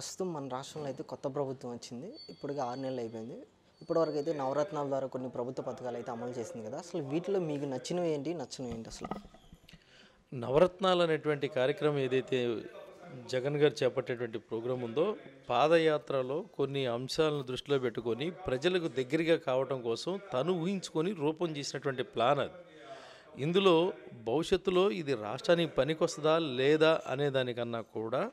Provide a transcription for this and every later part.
ప్రస్తుతం మన రాష్ట్రంలో అయితే కొత్త ప్రభుత్వం వచ్చింది ఇప్పటికి ఆరు నెలలు అయిపోయింది ఇప్పటివరకు అయితే నవరత్నాల ద్వారా కొన్ని ప్రభుత్వ పథకాలు అయితే అమలు చేసింది కదా అసలు వీటిలో మీకు నచ్చినవి ఏంటి నచ్చినవి ఏంటి అసలు నవరత్నాలు అనేటువంటి కార్యక్రమం ఏదైతే జగన్ గారు చేపట్టేటువంటి ప్రోగ్రాం ఉందో పాదయాత్రలో కొన్ని అంశాలను దృష్టిలో పెట్టుకొని ప్రజలకు దగ్గరగా కావటం కోసం తను ఊహించుకొని రూపం చేసినటువంటి ప్లాన్ అది ఇందులో భవిష్యత్తులో ఇది రాష్ట్రానికి పనికొస్తుందా లేదా అనే దానికన్నా కూడా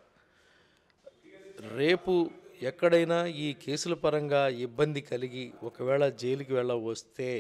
రేపు ఎక్కడైనా ఈ కేసుల పరంగా ఇబ్బంది కలిగి ఒకవేళ జైలుకి వెళ్ళ వస్తే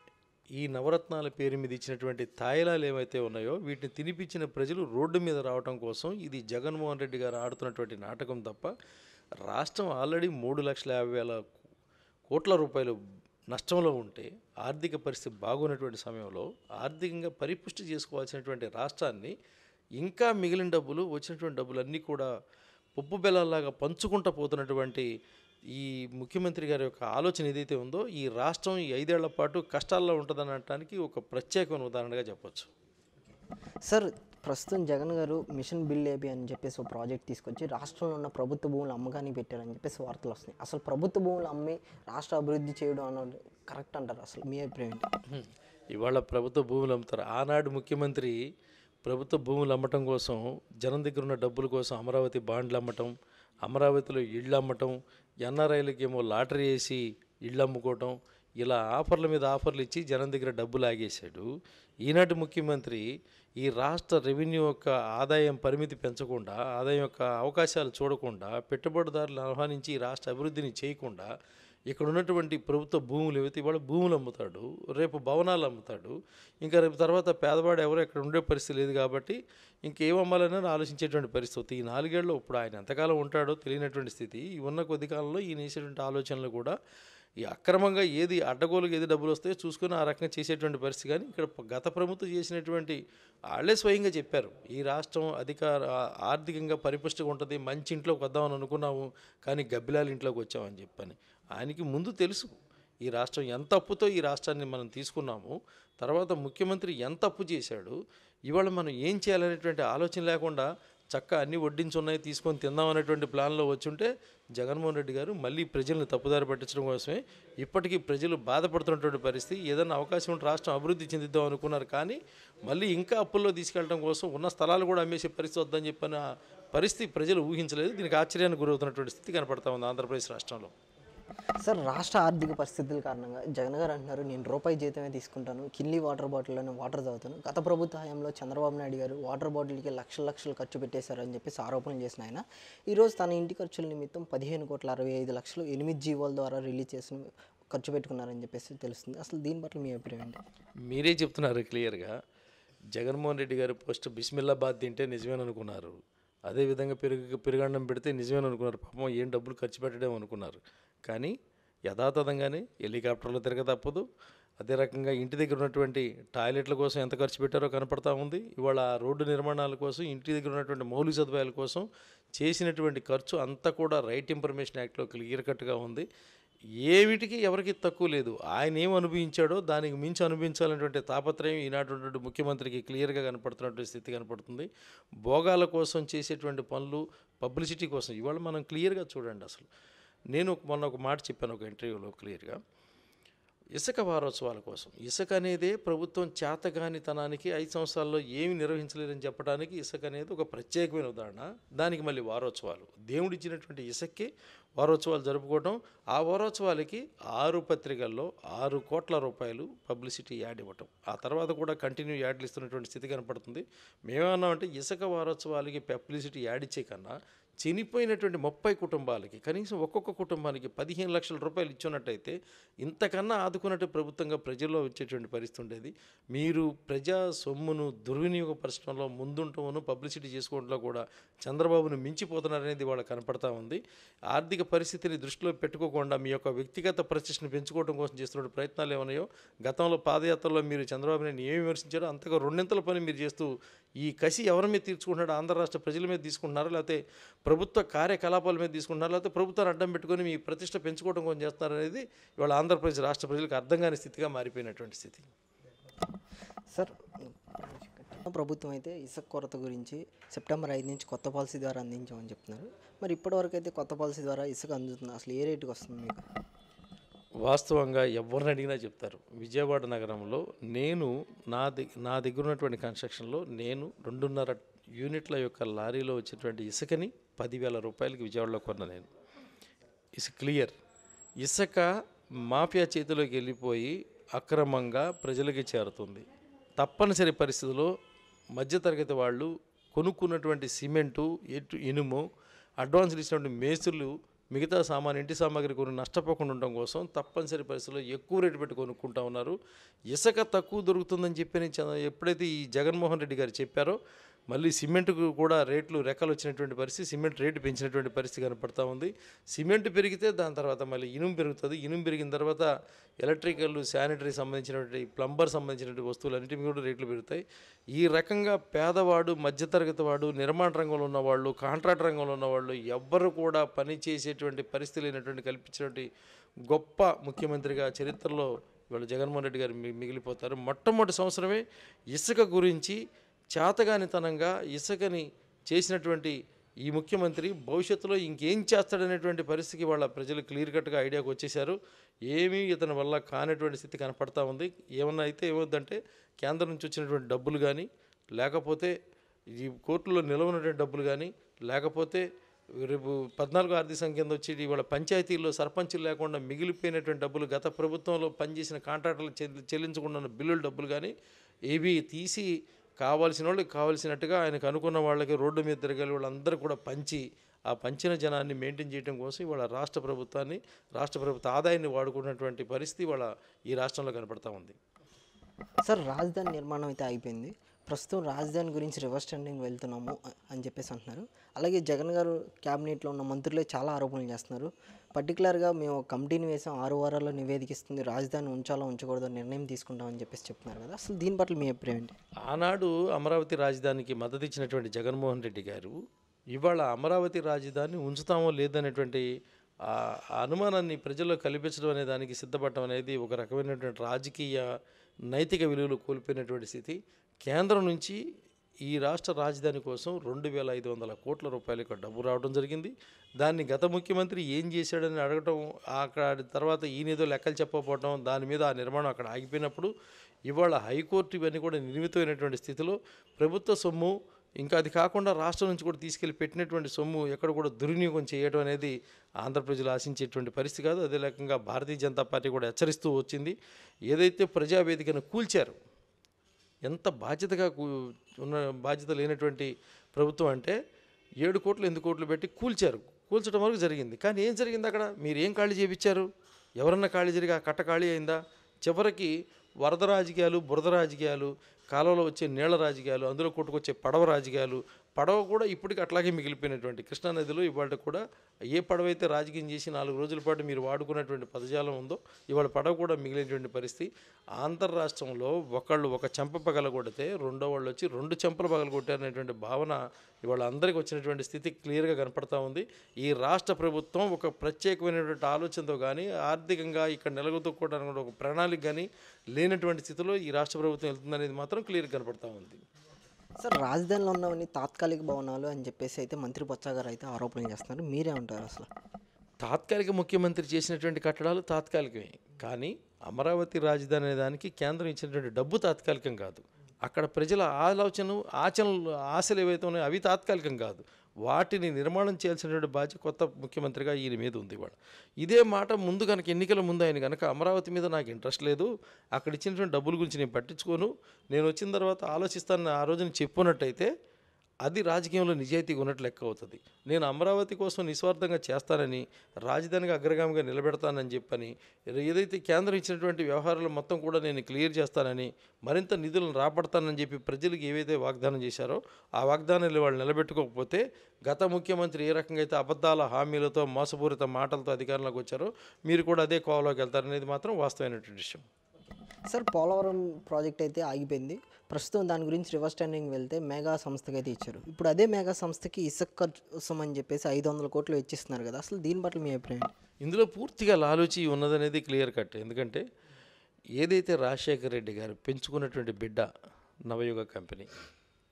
ఈ నవరత్నాల పేరు మీద ఇచ్చినటువంటి తాయిలాలు ఏవైతే ఉన్నాయో వీటిని తినిపించిన ప్రజలు రోడ్డు మీద రావడం కోసం ఇది జగన్మోహన్ రెడ్డి గారు ఆడుతున్నటువంటి నాటకం తప్ప రాష్ట్రం ఆల్రెడీ మూడు లక్షల యాభై వేల కోట్ల రూపాయలు నష్టంలో ఉంటే ఆర్థిక పరిస్థితి బాగున్నటువంటి సమయంలో ఆర్థికంగా పరిపుష్టి చేసుకోవాల్సినటువంటి రాష్ట్రాన్ని ఇంకా మిగిలిన డబ్బులు వచ్చినటువంటి డబ్బులన్నీ కూడా పప్పు బెల్లాలాగా పంచుకుంటూ పోతున్నటువంటి ఈ ముఖ్యమంత్రి గారి యొక్క ఆలోచన ఏదైతే ఉందో ఈ రాష్ట్రం ఈ ఐదేళ్ల పాటు కష్టాల్లో ఉంటుందనటానికి ఒక ప్రత్యేకమైన ఉదాహరణగా చెప్పొచ్చు సార్ ప్రస్తుతం జగన్ గారు మిషన్ బిల్ ఏపీ అని చెప్పేసి ఒక ప్రాజెక్ట్ తీసుకొచ్చి రాష్ట్రంలో ఉన్న ప్రభుత్వ భూములు అమ్మకానికి పెట్టారని చెప్పేసి వార్తలు వస్తున్నాయి అసలు ప్రభుత్వ భూములు అమ్మి రాష్ట్ర అభివృద్ధి చేయడం అన్నది కరెక్ట్ అంటారు అసలు మీ అభిప్రాయం ఏంటి హ్మ్. ఇవాళ ప్రభుత్వ భూములు అమ్ముతారు ఆనాడు ముఖ్యమంత్రి ప్రభుత్వ భూములు అమ్మటం కోసం జనం దగ్గర ఉన్న డబ్బుల కోసం అమరావతి బాండ్లు అమ్మటం అమరావతిలో ఇళ్ళు అమ్మటం ఎన్ఆర్ఐలకి ఏమో లాటరీ వేసి ఇళ్ళు అమ్ముకోవటం ఇలా ఆఫర్ల మీద ఆఫర్లు ఇచ్చి జనం దగ్గర డబ్బులు ఆగేశాడు ఈనాటి ముఖ్యమంత్రి ఈ రాష్ట్ర రెవెన్యూ యొక్క ఆదాయం పరిమితి పెంచకుండా ఆదాయం యొక్క అవకాశాలు చూడకుండా పెట్టుబడిదారులను ఆహ్వానించి ఈ రాష్ట్ర అభివృద్ధిని చేయకుండా ఇక్కడ ఉన్నటువంటి ప్రభుత్వ భూములు ఏవైతే ఇవాళ భూములు అమ్ముతాడు రేపు భవనాలు అమ్ముతాడు ఇంకా రేపు తర్వాత పేదవాడు ఎవరు ఎక్కడ ఉండే పరిస్థితి లేదు కాబట్టి ఇంకేం అమ్మాలని ఆలోచించేటువంటి పరిస్థితి ఈ నాలుగేళ్ళు ఇప్పుడు ఆయన ఎంతకాలం ఉంటాడో తెలియనటువంటి స్థితి ఈ ఉన్న కొద్ది కాలంలో ఈయన వేసేటువంటి ఆలోచనలు కూడా ఈ అక్రమంగా ఏది అడ్డగోలుగా ఏది డబ్బులు వస్తాయో చూసుకొని ఆ రకంగా చేసేటువంటి పరిస్థితి కానీ ఇక్కడ ప- గత ప్రభుత్వం చేసినటువంటి వాళ్ళే స్వయంగా చెప్పారు ఈ రాష్ట్రం అధికార ఆ- ఆర్థికంగా పరిపుష్టిగా ఉంటుంది మంచి ఇంట్లోకి వద్దామని అనుకున్నాము కానీ గబ్బిలాల ఇంట్లోకి వచ్చామని చెప్పని ఆయనకి ముందు తెలుసు ఈ రాష్ట్రం ఎంత అప్పుతో ఈ రాష్ట్రాన్ని మనం తీసుకున్నాము తర్వాత ముఖ్యమంత్రి ఎంత అప్పు చేశాడు ఇవాళ మనం ఏం చేయాలనేటువంటి ఆలోచన లేకుండా చక్క అన్ని వడ్డించున్నాయి తీసుకొని తిందాం అనేటువంటి ప్లాన్లో వచ్చుంటే జగన్మోహన్ రెడ్డి గారు మళ్ళీ ప్రజల్ని తప్పుదారి పట్టించడం కోసమే ఇప్పటికీ ప్రజలు బాధపడుతున్నటువంటి పరిస్థితి ఏదైనా అవకాశం ఉంటే రాష్ట్రం అభివృద్ధి చెందిద్దాం అనుకున్నారు కానీ మళ్ళీ ఇంకా అప్పుల్లో తీసుకెళ్ళడం కోసం ఉన్న స్థలాలు కూడా అమ్మేసే పరిస్థితి వద్దని చెప్పిన పరిస్థితి ప్రజలు ఊహించలేదు దీనికి ఆశ్చర్యానికి గురవుతున్నటువంటి స్థితి కనపడతా ఉంది ఆంధ్రప్రదేశ్ రాష్ట్రంలో సార్ రాష్ట్ర ఆర్థిక పరిస్థితుల కారణంగా జగన్ గారు అంటున్నారు నేను రూపాయి జీతమే తీసుకుంటాను కిల్లీ వాటర్ బాటిల్లోనే వాటర్ తాగుతాను గత ప్రభుత్వ హయాంలో చంద్రబాబు నాయుడు గారు వాటర్ బాటిల్కి లక్షల లక్షలు ఖర్చు పెట్టేశారని చెప్పేసి ఆరోపణలు చేసిన ఆయన ఈరోజు తన ఇంటి ఖర్చుల నిమిత్తం పదిహేను కోట్ల అరవై ఐదు లక్షలు ఎనిమిది జీవోల ద్వారా రిలీజ్ చేసిన ఖర్చు పెట్టుకున్నారని చెప్పేసి తెలుస్తుంది అసలు దీని పట్ల మీ అభిప్రాయం ఏంటి మీరే చెప్తున్నారు క్లియర్గా జగన్మోహన్ రెడ్డి గారు ఫస్ట్ బిస్మిల్లాబాద్ తింటే నిజమేననుకున్నారు అదేవిధంగా పెరుగు పెరుగన్నం పెడితే నిజమేననుకున్నారు పాపం ఏం డబ్బులు ఖర్చు పెట్టడం అనుకున్నారు కానీ యథాతథంగానే హెలికాప్టర్లో తిరగ తప్పదు అదే రకంగా ఇంటి దగ్గర ఉన్నటువంటి టాయిలెట్ల కోసం ఎంత ఖర్చు పెట్టారో కనపడతా ఉంది ఇవాళ ఆ రోడ్డు నిర్మాణాల కోసం ఇంటి దగ్గర ఉన్నటువంటి మౌలిక సదుపాయాల కోసం చేసినటువంటి ఖర్చు అంతా కూడా రైట్ ఇన్ఫర్మేషన్ యాక్ట్లో క్లియర్ కట్గా ఉంది ఏమిటికి ఎవరికి తక్కువ లేదు ఆయన ఏం అనుభవించాడో దానికి మించి అనుభవించాలనేటువంటి తాపత్రయం ఈనాటి ముఖ్యమంత్రికి క్లియర్గా కనపడుతున్నటువంటి స్థితి కనపడుతుంది భోగాల కోసం చేసేటువంటి పనులు పబ్లిసిటీ కోసం ఇవాళ మనం క్లియర్గా చూడండి అసలు నేను ఒక- మొన్న ఒక మాట చెప్పాను ఒక ఇంటర్వ్యూలో క్లియర్గా ఇసుక వారోత్సవాల కోసం ఇసుక అనేదే ప్రభుత్వం చేతగానితనానికి ఐదు సంవత్సరాల్లో ఏమి నిర్వహించలేదని చెప్పడానికి ఇసుక అనేది ఒక ప్రత్యేకమైన ఉదాహరణ దానికి మళ్ళీ వారోత్సవాలు దేవుడిచ్చినటువంటి ఇసుక్కి వారోత్సవాలు జరుపుకోవడం ఆ వారోత్సవాలకి ఆరు పత్రికల్లో ఆరు కోట్ల రూపాయలు పబ్లిసిటీ యాడ్ ఇవ్వటం ఆ తర్వాత కూడా కంటిన్యూ యాడ్లు ఇస్తున్నటువంటి స్థితి కనపడుతుంది మేమేమన్నామంటే ఇసుక వారోత్సవాలకి పబ్లిసిటీ యాడ్ ఇచ్చే కన్నా చనిపోయినటువంటి ముప్పై కుటుంబాలకి కనీసం ఒక్కొక్క కుటుంబానికి పదిహేను లక్షల రూపాయలు ఇచ్చున్నట్టయితే ఇంతకన్నా ఆదుకున్నట్టు ప్రభుత్వంగా ప్రజల్లో వచ్చేటువంటి పరిస్థితి ఉండేది మీరు ప్రజా సొమ్మును దుర్వినియోగపరచడంలో ముందుంటమును పబ్లిసిటీ చేసుకోవడంలో కూడా చంద్రబాబును మించిపోతున్నారనేది వాళ్ళ కనపడతా ఉంది ఆర్థిక పరిస్థితిని దృష్టిలో పెట్టుకోకుండా మీ యొక్క వ్యక్తిగత ప్రతిష్టను పెంచుకోవడం కోసం చేస్తున్న ప్రయత్నాలు ఏమన్నాయో గతంలో పాదయాత్రలో మీరు చంద్రబాబు నాయుడు ఏమి విమర్శించారో అంతగా రెండింతల పని మీరు చేస్తూ ఈ కసి ఎవరి మీద తీర్చుకుంటున్నారో ఆంధ్ర రాష్ట్ర ప్రజల మీద తీసుకుంటున్నారో లేకపోతే ప్రభుత్వ కార్యకలాపాల మీద తీసుకుంటున్నారో లేకపోతే ప్రభుత్వాన్ని అడ్డం పెట్టుకొని మీ ప్రతిష్ట పెంచుకోవడం కోసం చేస్తున్నారు అనేది ఇవాళ ఆంధ్రప్రదేశ్ రాష్ట్ర ప్రజలకు అర్థం కాని స్థితిగా మారిపోయినటువంటి స్థితి సార్ ప్రభుత్వం అయితే ఇసుక కొరత గురించి సెప్టెంబర్ ఐదు నుంచి కొత్త పాలసీ ద్వారా అందించామని చెప్తున్నారు మరి ఇప్పటివరకు అయితే కొత్త పాలసీ ద్వారా ఇసుక అందుతుంది అసలు ఏ రేటుకి వస్తుంది మీకు వాస్తవంగా ఎవరిని అడిగినా చెప్తారు విజయవాడ నగరంలో నేను నా ది నా దగ్గర ఉన్నటువంటి కన్స్ట్రక్షన్లో నేను రెండున్నర యూనిట్ల యొక్క లారీలో వచ్చేటువంటి ఇసుకని పదివేల రూపాయలకి విజయవాడలో కొన్నా నేను ఇస్ క్లియర్ ఇసుక మాఫియా చేతిలోకి వెళ్ళిపోయి అక్రమంగా ప్రజలకి చేరుతుంది తప్పనిసరి పరిస్థితుల్లో మధ్యతరగతి వాళ్ళు కొనుక్కున్నటువంటి సిమెంటు ఎటు ఇనుము అడ్వాన్స్లు ఇచ్చినటువంటి మేస్త్రులు మిగతా సామాన్ ఇంటి సామాగ్రి కొని నష్టపోకుండా ఉండడం కోసం తప్పనిసరి పరిస్థితుల్లో ఎక్కువ రేటు పెట్టి కొనుక్కుంటా ఉన్నారు ఇసుక తక్కువ దొరుకుతుందని చెప్పి నేను చ- ఎప్పుడైతే ఈ జగన్మోహన్ రెడ్డి గారు చెప్పారో మళ్ళీ సిమెంట్కు కూడా రేట్లు రెక్కలు వచ్చినటువంటి పరిస్థితి సిమెంట్ రేటు పెంచినటువంటి పరిస్థితి కనపడతా ఉంది సిమెంట్ పెరిగితే దాని తర్వాత మళ్ళీ ఇనుము పెరుగుతుంది ఇనుము పెరిగిన తర్వాత ఎలక్ట్రికల్ శానిటరీ సంబంధించినటువంటి ప్లంబర్ సంబంధించినటువంటి వస్తువులన్నిటి కూడా రేట్లు పెరుగుతాయి ఈ రకంగా పేదవాడు మధ్యతరగతి వాడు నిర్మాణ రంగంలో ఉన్నవాళ్ళు కాంట్రాక్ట్ రంగంలో ఉన్నవాళ్ళు ఎవ్వరు కూడా పని చేసేటువంటి పరిస్థితి లేనటువంటి కల్పించినటువంటి గొప్ప ముఖ్యమంత్రిగా చరిత్రలో ఇవాళ జగన్మోహన్ రెడ్డి గారు మి- మిగిలిపోతారు మొట్టమొదటి సంవత్సరమే ఇసుక గురించి చేతగానితనంగా ఇసుకని చేసినటువంటి ఈ ముఖ్యమంత్రి భవిష్యత్తులో ఇంకేం చేస్తాడనేటువంటి పరిస్థితికి వాళ్ళ ప్రజలు క్లియర్ కట్గా ఐడియాకి వచ్చేసారు ఏమీ ఇతని వల్ల కానటువంటి స్థితి కనపడతా ఉంది ఏమన్నా అయితే ఏమవుద్దంటే కేంద్రం నుంచి వచ్చినటువంటి డబ్బులు కానీ లేకపోతే ఈ కోర్టులో నిలవనటువంటి డబ్బులు కానీ లేకపోతే రేపు పద్నాలుగు ఆర్థిక సంఖ్య కింద వచ్చి ఇవాళ పంచాయతీల్లో సర్పంచులు లేకుండా మిగిలిపోయినటువంటి డబ్బులు గత ప్రభుత్వంలో పనిచేసిన కాంట్రాక్టర్లు చెల్లి- చెల్లించకుండా ఉన్న బిల్లుల డబ్బులు కానీ ఏవి తీసి కావాల్సిన వాళ్ళకి కావాల్సినట్టుగా ఆయనకు అనుకున్న వాళ్ళకి రోడ్డు మీద తిరగాలి వాళ్ళందరూ కూడా పంచి ఆ పంచిన జనాన్ని మెయింటైన్ చేయడం కోసం ఇవాళ రాష్ట్ర ప్రభుత్వాన్ని రాష్ట్ర ప్రభుత్వ ఆదాయాన్ని వాడుకున్నటువంటి పరిస్థితి ఇవాళ ఈ రాష్ట్రంలో కనపడతా ఉంది సార్ రాజధాని నిర్మాణం అయితే అయిపోయింది ప్రస్తుతం రాజధాని గురించి రివర్స్ టెండింగ్ వెళ్తున్నాము అ- అని చెప్పేసి అంటున్నారు అలాగే జగన్ గారు క్యాబినెట్లో ఉన్న మంత్రులే చాలా ఆరోపణలు చేస్తున్నారు పర్టికులర్గా మేము ఒక కమిటీని వేసాం ఆరు వారాల్లో నివేదిక ఇస్తుంది రాజధాని ఉంచాలో ఉంచకూడదో నిర్ణయం తీసుకుంటామని చెప్పేసి చెప్తున్నారు కదా అసలు దీని పట్ల మీ అభిప్రాయం ఏంటి ఆనాడు అమరావతి రాజధానికి మద్దతు ఇచ్చినటువంటి జగన్మోహన్ రెడ్డి గారు ఇవాళ అమరావతి రాజధాని ఉంచుతామో లేదనేటువంటి ఆ ఆ అనుమానాన్ని ప్రజల్లో కల్పించడం అనే దానికి సిద్ధపడటం అనేది ఒక రకమైనటువంటి రాజకీయ నైతిక విలువలు కోల్పోయినటువంటి స్థితి కేంద్రం నుంచి ఈ రాష్ట్ర రాజధాని కోసం రెండు వేల ఐదు వందల కోట్ల రూపాయల యొక్క డబ్బు రావడం జరిగింది దాన్ని గత ముఖ్యమంత్రి ఏం చేశాడని అడగటం అక్కడ తర్వాత ఈయనేదో లెక్కలు చెప్పకపోవడం దాని మీద ఆ నిర్మాణం అక్కడ ఆగిపోయినప్పుడు ఇవాళ హైకోర్టు ఇవన్నీ కూడా నిర్మితమైనటువంటి స్థితిలో ప్రభుత్వ సొమ్ము ఇంకా అది కాకుండా రాష్ట్రం నుంచి కూడా తీసుకెళ్లి పెట్టినటువంటి సొమ్ము ఎక్కడ కూడా దుర్వినియోగం చేయడం అనేది ఆంధ్ర ప్రజలు ఆశించేటువంటి పరిస్థితి కాదు అదే రకంగా భారతీయ జనతా పార్టీ కూడా హెచ్చరిస్తూ వచ్చింది ఏదైతే ప్రజావేదికను కూల్చారు ఎంత బాధ్యతగా కూ- ఉన్న బాధ్యత లేనటువంటి ప్రభుత్వం అంటే ఏడు కోట్లు ఎనిమిది కోట్లు పెట్టి కూల్చారు కూల్చడం వరకు జరిగింది కానీ ఏం జరిగింది అక్కడ మీరు ఏం ఖాళీ చేయించారు ఎవరన్నా ఖాళీ జరిగి ఆ కట్ట ఖాళీ అయిందా చివరికి వరద రాజకీయాలు బురద రాజకీయాలు కాలువలో వచ్చే నీళ్ల రాజకీయాలు అందులో కొట్టుకొచ్చే పడవ రాజకీయాలు పడవ కూడా ఇప్పటికి అట్లాగే మిగిలిపోయినటువంటి కృష్ణానదిలో ఇవాళ కూడా ఏ పడవ అయితే రాజకీయం చేసి నాలుగు రోజుల పాటు మీరు వాడుకున్నటువంటి పదజాలం ఉందో ఇవాళ పడవ కూడా మిగిలినటువంటి పరిస్థితి ఆంధ్ర రాష్ట్రంలో ఒకళ్ళు ఒక చెంప పగల కొడితే రెండో వాళ్ళు వచ్చి రెండు చెంపలు పగల కొట్టారనేటువంటి భావన ఇవాళ అందరికీ వచ్చినటువంటి స్థితి క్లియర్గా కనపడతా ఉంది ఈ రాష్ట్ర ప్రభుత్వం ఒక ప్రత్యేకమైనటువంటి ఆలోచనతో కానీ ఆర్థికంగా ఇక్కడ నిలగొట్టుకోవడానికి కూడా ఒక ప్రణాళిక కానీ లేనటువంటి స్థితిలో ఈ రాష్ట్ర ప్రభుత్వం వెళ్తుందనేది మాత్రం క్లియర్గా కనపడతా ఉంది సార్ రాజధానిలో ఉన్నవన్నీ తాత్కాలిక భవనాలు అని చెప్పేసి అయితే మంత్రి బొత్స గారు అయితే ఆరోపణలు చేస్తున్నారు మీరే ఉంటారు అసలు తాత్కాలిక ముఖ్యమంత్రి చేసినటువంటి కట్టడాలు తాత్కాలికమే కానీ అమరావతి రాజధాని అనే దానికి కేంద్రం ఇచ్చినటువంటి డబ్బు తాత్కాలికం కాదు అక్కడ ప్రజల ఆలోచన ఆచనలు ఆశలు ఏవైతే ఉన్నాయో అవి తాత్కాలికం కాదు వాటిని నిర్మాణం చేయాల్సినటువంటి బాధ్యత కొత్త ముఖ్యమంత్రిగా ఈయన మీద ఉంది ఇవాళ ఇదే మాట ముందు కనుక ఎన్నికల ముందు ఆయన కనుక అమరావతి మీద నాకు ఇంట్రెస్ట్ లేదు అక్కడ ఇచ్చినటువంటి డబ్బుల గురించి నేను పట్టించుకోను నేను వచ్చిన తర్వాత ఆలోచిస్తాను ఆ రోజున చెప్పున్నట్టయితే అది రాజకీయంలో నిజాయితీగా ఉన్నట్లు లెక్క అవుతుంది నేను అమరావతి కోసం నిస్వార్థంగా చేస్తానని రాజధానిగా అగ్రగామిగా నిలబెడతానని చెప్పని ఏదైతే కేంద్రం ఇచ్చినటువంటి వ్యవహారాలు మొత్తం కూడా నేను క్లియర్ చేస్తానని మరింత నిధులను రాబడతానని చెప్పి ప్రజలకు ఏవైతే వాగ్దానం చేశారో ఆ వాగ్దానాలు వాళ్ళు నిలబెట్టుకోకపోతే గత ముఖ్యమంత్రి ఏ రకంగా అయితే అబద్ధాల హామీలతో మోసపూరిత మాటలతో అధికారంలోకి వచ్చారో మీరు కూడా అదే కోవలోకి వెళ్తారనేది మాత్రం వాస్తవమైనటువంటి విషయం సార్ పోలవరం ప్రాజెక్ట్ అయితే ఆగిపోయింది ప్రస్తుతం దాని గురించి రివర్స్ టెండరింగ్ వెళ్తే మెగా సంస్థకి అయితే ఇచ్చారు ఇప్పుడు అదే మెగా సంస్థకి ఇసుక కోసం అని చెప్పేసి ఐదు వందల కోట్లు ఇచ్చిస్తున్నారు కదా అసలు దీని పట్ల మీ అభిప్రాయం ఏంటి? ఇందులో పూర్తిగా లాలూచి ఉన్నదనేది క్లియర్ కట్ ఎందుకంటే ఏదైతే రాజశేఖర్ రెడ్డి గారు పెంచుకున్నటువంటి బిడ్డ నవయుగ కంపెనీ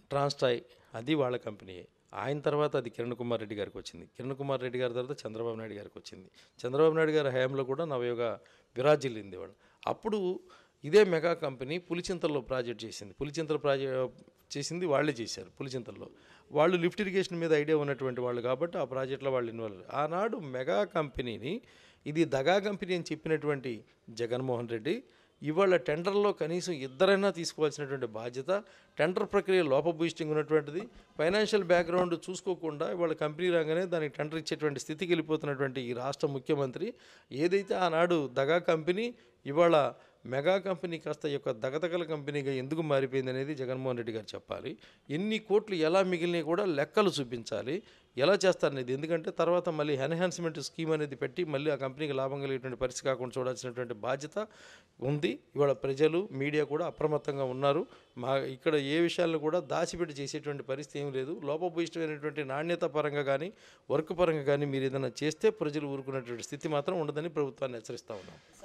ట్రాన్స్టాయ్ అది వాళ్ళ కంపెనీయే ఆయన తర్వాత అది కిరణ్ కుమార్ రెడ్డి గారికి వచ్చింది కిరణ్ కుమార్ రెడ్డి గారి తర్వాత చంద్రబాబు నాయుడు గారికి వచ్చింది చంద్రబాబు నాయుడు గారి హయాంలో కూడా నవయోగ విరాజిల్లింది వాళ్ళు అప్పుడు ఇదే మెగా కంపెనీ పులిచింతల్లో ప్రాజెక్ట్ చేసింది పులిచింతల ప్రాజెక్ట్ చేసింది వాళ్ళే చేశారు పులిచింతల్లో వాళ్ళు లిఫ్ట్ ఇరిగేషన్ మీద ఐడియా ఉన్నటువంటి వాళ్ళు కాబట్టి ఆ ప్రాజెక్ట్లో వాళ్ళు ఇన్వాల్వ్ ఆనాడు మెగా కంపెనీని ఇది దగా కంపెనీ అని చెప్పినటువంటి జగన్మోహన్ రెడ్డి ఇవాళ టెండర్లో కనీసం ఇద్దరైనా తీసుకోవాల్సినటువంటి బాధ్యత టెండర్ ప్రక్రియ లోపభూయిష్టింగ్ ఉన్నటువంటిది ఫైనాన్షియల్ బ్యాక్గ్రౌండ్ చూసుకోకుండా ఇవాళ కంపెనీ రాగానే దానికి టెండర్ ఇచ్చేటువంటి స్థితికి వెళ్ళిపోతున్నటువంటి ఈ రాష్ట్ర ముఖ్యమంత్రి ఏదైతే ఆనాడు దగా కంపెనీ ఇవాళ మెగా కంపెనీ కాస్త ఈ యొక్క దగదగల కంపెనీగా ఎందుకు మారిపోయింది అనేది జగన్మోహన్ రెడ్డి గారు చెప్పాలి ఎన్ని కోట్లు ఎలా మిగిలినాయి కూడా లెక్కలు చూపించాలి ఎలా చేస్తారనేది ఎందుకంటే తర్వాత మళ్ళీ ఎన్హాన్స్మెంట్ స్కీమ్ అనేది పెట్టి మళ్ళీ ఆ కంపెనీకి లాభం కలిగేటువంటి పరిస్థితి కాకుండా చూడాల్సినటువంటి బాధ్యత ఉంది ఇవాళ ప్రజలు మీడియా కూడా అప్రమత్తంగా ఉన్నారు మా ఇక్కడ ఏ విషయాలను కూడా దాచిపెట్టి చేసేటువంటి పరిస్థితి ఏం లేదు లోపభూయిష్టమైనటువంటి నాణ్యత పరంగా కానీ వర్క్ పరంగా కానీ మీరు ఏదైనా చేస్తే ప్రజలు ఊరుకునేటువంటి స్థితి మాత్రం ఉండదని ప్రభుత్వాన్ని హెచ్చరిస్తా ఉన్నాం